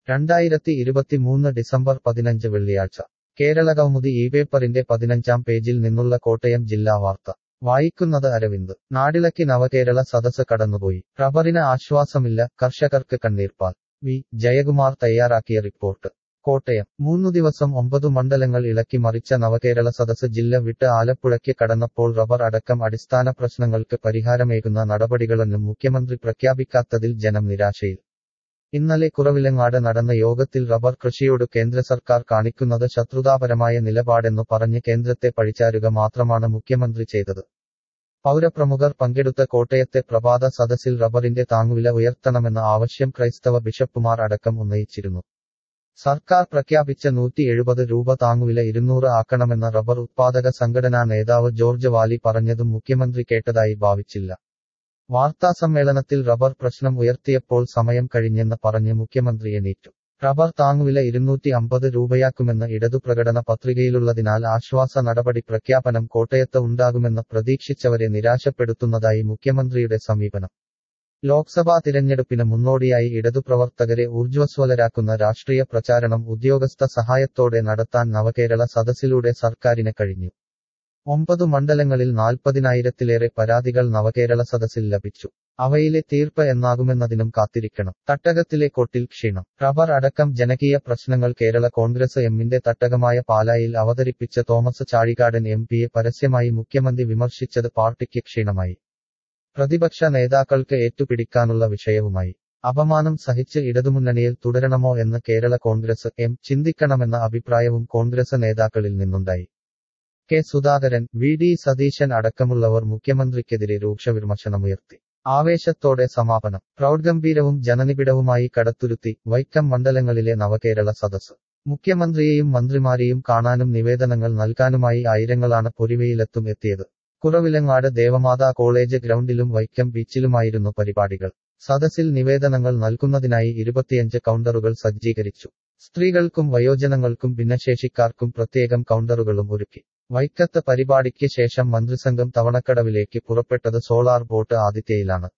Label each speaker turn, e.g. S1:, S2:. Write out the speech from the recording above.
S1: രണ്ടായിരത്തി ഇരുപത്തിമൂന്ന് ഡിസംബർ പതിനഞ്ച് വെള്ളിയാഴ്ച കേരളകൗമുദി ഈ പേപ്പറിന്റെ പതിനഞ്ചാം പേജിൽ നിന്നുള്ള കോട്ടയം ജില്ലാ വാർത്ത വായിക്കുന്നത് അരവിന്ദ് നാടിളക്കി നവകേരള സദസ് കടന്നുപോയി റബ്ബറിന് ആശ്വാസമില്ല കർഷകർക്ക് കണ്ണീർപ്പാൽ വി ജയകുമാർ തയ്യാറാക്കിയ റിപ്പോർട്ട് കോട്ടയം മൂന്നു ദിവസം ഒമ്പതു മണ്ഡലങ്ങൾ ഇളക്കി മറിച്ച നവകേരള സദസ് ജില്ല വിട്ട് ആലപ്പുഴയ്ക്ക് കടന്നപ്പോൾ റബ്ബർ അടക്കം അടിസ്ഥാന പ്രശ്നങ്ങൾക്ക് പരിഹാരമേകുന്ന നടപടികളൊന്നും മുഖ്യമന്ത്രി പ്രഖ്യാപിക്കാത്തതിൽ ജനം നിരാശയിൽ ഇന്നലെ കുറവിലങ്ങാട് നടന്ന യോഗത്തിൽ റബ്ബർ കൃഷിയോട് കേന്ദ്ര സർക്കാർ കാണിക്കുന്നത് ശത്രുതാപരമായ നിലപാടെന്നു പറഞ്ഞ് കേന്ദ്രത്തെ പഴിച്ചാരുക മാത്രമാണ് മുഖ്യമന്ത്രി ചെയ്തത് പൗരപ്രമുഖർ പങ്കെടുത്ത കോട്ടയത്തെ പ്രഭാത സദസ്സിൽ റബ്ബറിന്റെ താങ്ങുവില ഉയർത്തണമെന്ന ആവശ്യം ക്രൈസ്തവ ബിഷപ്പുമാർ അടക്കം ഉന്നയിച്ചിരുന്നു സർക്കാർ പ്രഖ്യാപിച്ച നൂറ്റി എഴുപത് രൂപ താങ്ങുവില ഇരുന്നൂറ് ആക്കണമെന്ന റബ്ബർ ഉത്പാദക സംഘടനാ നേതാവ് ജോർജ് വാലി പറഞ്ഞതും മുഖ്യമന്ത്രി കേട്ടതായി ഭാവിച്ചില്ല വാർത്താസമ്മേളനത്തിൽ റബ്ബർ പ്രശ്നം ഉയർത്തിയപ്പോൾ സമയം കഴിഞ്ഞെന്ന് പറഞ്ഞ് മുഖ്യമന്ത്രി എണീറ്റു റബ്ബർ താങ്ങുവില ഇരുന്നൂറ്റി അമ്പത് രൂപയാക്കുമെന്ന് ഇടതു പ്രകടന പത്രികയിലുള്ളതിനാൽ ആശ്വാസ നടപടി പ്രഖ്യാപനം കോട്ടയത്ത് ഉണ്ടാകുമെന്ന് പ്രതീക്ഷിച്ചവരെ നിരാശപ്പെടുത്തുന്നതായി മുഖ്യമന്ത്രിയുടെ സമീപനം ലോക്സഭാ തിരഞ്ഞെടുപ്പിന് മുന്നോടിയായി ഇടതുപ്രവർത്തകരെ ഊർജ്വസ്വലരാക്കുന്ന രാഷ്ട്രീയ പ്രചാരണം ഉദ്യോഗസ്ഥ സഹായത്തോടെ നടത്താൻ നവകേരള സദസ്സിലൂടെ സർക്കാരിന് കഴിഞ്ഞു ഒമ്പത് മണ്ഡലങ്ങളിൽ നാൽപ്പതിനായിരത്തിലേറെ പരാതികൾ നവകേരള സദസ്സിൽ ലഭിച്ചു അവയിലെ തീർപ്പ് എന്നാകുമെന്നതിനും കാത്തിരിക്കണം തട്ടകത്തിലെ കൊട്ടിൽ ക്ഷീണം റബ്ബർ അടക്കം ജനകീയ പ്രശ്നങ്ങൾ കേരള കോൺഗ്രസ് എമ്മിന്റെ തട്ടകമായ പാലായിൽ അവതരിപ്പിച്ച തോമസ് ചാഴികാടൻ എം പിയെ പരസ്യമായി മുഖ്യമന്ത്രി വിമർശിച്ചത് പാർട്ടിക്ക് ക്ഷീണമായി പ്രതിപക്ഷ നേതാക്കൾക്ക് ഏറ്റുപിടിക്കാനുള്ള വിഷയവുമായി അപമാനം സഹിച്ച് ഇടതുമുന്നണിയിൽ തുടരണമോ എന്ന് കേരള കോൺഗ്രസ് എം ചിന്തിക്കണമെന്ന അഭിപ്രായവും കോൺഗ്രസ് നേതാക്കളിൽ നിന്നുണ്ടായി K Sudhakaran V D Satheesan അടക്കമുള്ളവർ മുഖ്യമന്ത്രിക്കെതിരെ രൂക്ഷവിമർശനമുയർത്തി ആവേശത്തോടെ സമാപനം പ്രൗഢഗംഭീരവും ജനനിബിഡവുമായി കടത്തുരുത്തി വൈക്കം മണ്ഡലങ്ങളിലെ നവകേരള സദസ് മുഖ്യമന്ത്രിയെയും മന്ത്രിമാരെയും കാണാനും നിവേദനങ്ങൾ നൽകാനുമായി ആയിരങ്ങളാണ് പൊരിവയിലെത്തും എത്തിയത് കുറവിലങ്ങാട് ദേവമാതാ കോളേജ് ഗ്രൗണ്ടിലും വൈക്കം ബീച്ചിലുമായിരുന്നു പരിപാടികൾ സദസ്സിൽ നിവേദനങ്ങൾ നൽകുന്നതിനായി ഇരുപത്തിയഞ്ച് കൗണ്ടറുകൾ സജ്ജീകരിച്ചു സ്ത്രീകൾക്കും വയോജനങ്ങൾക്കും ഭിന്നശേഷിക്കാർക്കും പ്രത്യേകം കൗണ്ടറുകളും ഒരുക്കി വൈക്കത്ത് പരിപാടിക്ക് ശേഷം മന്ത്രിസംഘം തവണക്കടവിലേക്ക് പുറപ്പെട്ടത് സോളാർ ബോട്ട് ആതിഥ്യയിലാണ്